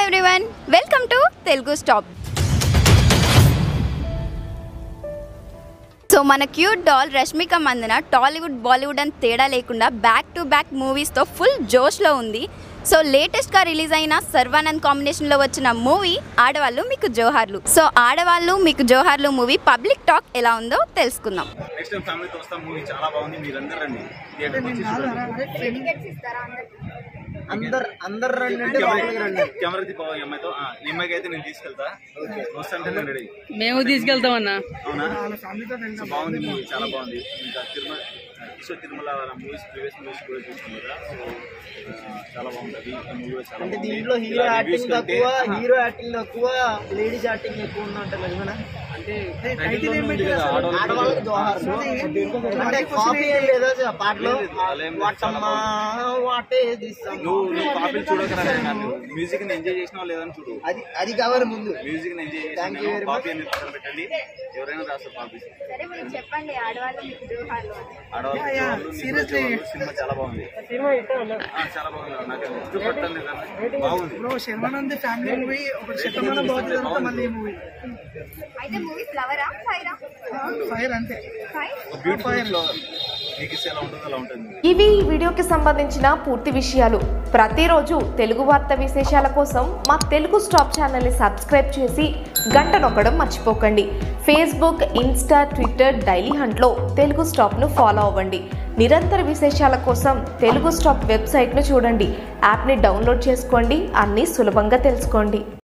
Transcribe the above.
Everyone welcome to Telugu stop so మన cute doll Rashmika Mandanna Tollywood Bollywood అని తేడా లేకుండా బ్యాక్ టు బ్యాక్ మూవీస్తో ఫుల్ జోష్లో ఉంది సో లేటెస్ట్గా రిలీజ్ అయిన సర్వానంద్ కాంబినేషన్లో వచ్చిన మూవీ ఆడవాళ్ళు మీకు జోహార్లు సో ఆడవాళ్ళు మీకు జోహార్లు మూవీ పబ్లిక్ టాక్ ఎలా ఉందో తెలుసుకుందాం నెక్స్ట్ టైం ఫ్యామిలీతో వస్తాం మూవీ చాలా బాగుంది మీరందరూ రండి థియేటర్కి వచ్చి చూడండి. అందరు అందరు రండి అంటే లోపలికి రండి కెమెరా తిప్పావా ఈ అమ్మాయితో ఆ, ఈ అమ్మాయికి అయితే నేను తీసుకెళ్తా వస్తాంటే నేను రెడీ మేము తీసుకెళ్తామన్నా అవునా సో బాగుంది మూవీ చాలా బాగుంది ఇంకా తిరుమల ఈశ్వర్ తిరుమల వాళ్ళ మూవీస్ ప్రీవియస్ మూవీస్ కూడా చూసాం కదా సో ఆ, చాలా బాగుంటుంది ఈ మూవీ చాలా అంటే బాగుంది. దీంట్లో హీరో ఇలా యాక్టింగ్ reviews కంటే, తక్కువ హీరో యాక్టింగ్ తక్కువ లేడీస్ యాక్టింగ్ ఎక్కువ ఉందంటే నిజమేనా అంటే title లోనే ఉంది కదా, ఆడవాళ్ళకి ఆడవాళ్ళకి దోహారు అంటే కాపీ ఏం లేదా ఆ పాటలో లేదు, లేదు, అలా ఏం లేదు, వాటమ్మా వాటే దిస్ నువ్వు నువ్వు కాపీలు చూడకరా నాకు మ్యూజిక్ ని ఎంజాయ్ చేసినావా లేదని చూడు అది అది కావాలి ముందు మ్యూజిక్ ని ఎంజాయ్ Thank you చేసి very కాపీ అనేది పక్కన పెట్టండి ఎవరైనా రాస్తారు కాపీస్ సరే మీరు చెప్పండి ఆడవాళ్ళు మీకు జోహార్లు ఆడవాళ్ళు జోహార్లు, నీకు జోహార్లు. సినిమా చాలా బాగుంది ఆ, చాలా బాగుంది నాకు ఇష్టపడతాను లేదన్నా. బాగుంది బ్రో శర్మానంద్ ఫ్యామిలీ మూవీ ఒక శతమానం బాగుంది తర్వాత మళ్ళీ ఈ మూవీ అయితే మూవీ ఫ్లవరా ఫైరా ఫైర్ అంతే ఫైర్ ఒక బ్యూటిఫుల్ లో మీకు ఇస్తే ఎలా ఉంటుందో అలా ఉంటుంది ఇవి ఈ వీడియోకి సంబంధించిన పూర్తి విషయాలు ప్రతిరోజు తెలుగు వార్త విశేషాల కోసం మా తెలుగు స్టాప్ ఛానల్ని సబ్స్క్రైబ్ చేసి గంట నొక్కడం మర్చిపోకండి ఫేస్బుక్ ఇన్స్టా ట్విట్టర్ డైలీ హంట్లో తెలుగు స్టాప్ను ఫాలో అవ్వండి నిరంతర విశేషాల కోసం తెలుగు స్టాప్ వెబ్సైట్ను చూడండి యాప్ని డౌన్లోడ్ చేసుకోండి అన్నీ సులభంగా తెలుసుకోండి